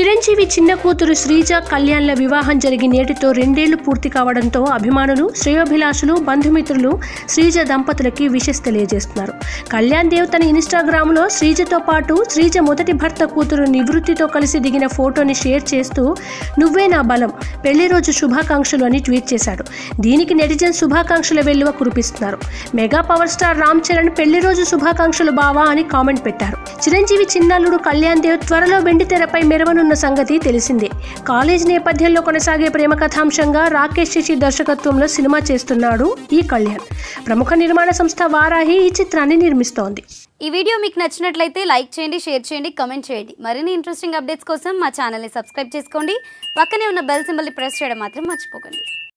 చిరంజీవి చిన్న కూతురు శ్రీజ కళ్యాణ్ల వివాహం జరిగి నేటితో రెండేళ్లు పూర్తి కావడంతో అభిమానులు శ్రేయోభిలాషులు బంధుమిత్రులు శ్రీజ దంపతులకి విషెస్ తెలియజేస్తున్నారు కళ్యాణ్ దేవ్ తన ఇన్స్టాగ్రామ్లో శ్రీజతో పాటు శ్రీజ మొదటి భర్త కూతురు నివృత్తితో కలిసి దిగిన ఫోటోని షేర్ చేస్తూ నువ్వే నా బలం పెళ్లి రోజు శుభాకాంక్షలు అని ట్వీట్ చేశాడు దీనికి నెటిజన్ శుభాకాంక్షల వెల్లువ కురిపిస్తున్నారు mega power star Ram Charan పెళ్లి రోజు శుభాకాంక్షలు బావా అని కామెంట్ పెట్టారు చిరంజీవి చిన్నల్లుడు కళ్యాణ్ దేవ్ త్వరలో వెండి తెరపై మెరవనున్న సంగతి తెలిసిందే కాలేజ్ నేపథ్యంలో కొనసాగే ప్రేమ కథాంశంగా రాకేష్ శశి దర్శకత్వంలో సినిమా చేస్తున్నాడు ఈ కళ్యాణ్ ప్రముఖ నిర్మాణ సంస్థ వారాహి ఈ చిత్రాన్ని నిర్మిస్తోంది ఈ వీడియో మీకు నచ్చినట్లయితే లైక్ చేయండి షేర్ చేయండి కమెంట్ చేయండి మరిన్ని ఇంట్రెస్టింగ్ అప్డేట్స్ కోసం మా ఛానల్ని సబ్స్క్రైబ్ చేసుకోండి పక్కనే ఉన్న బెల్ సింబల్ని ప్రెస్ చేయడం మాత్రం మర్చిపోకండి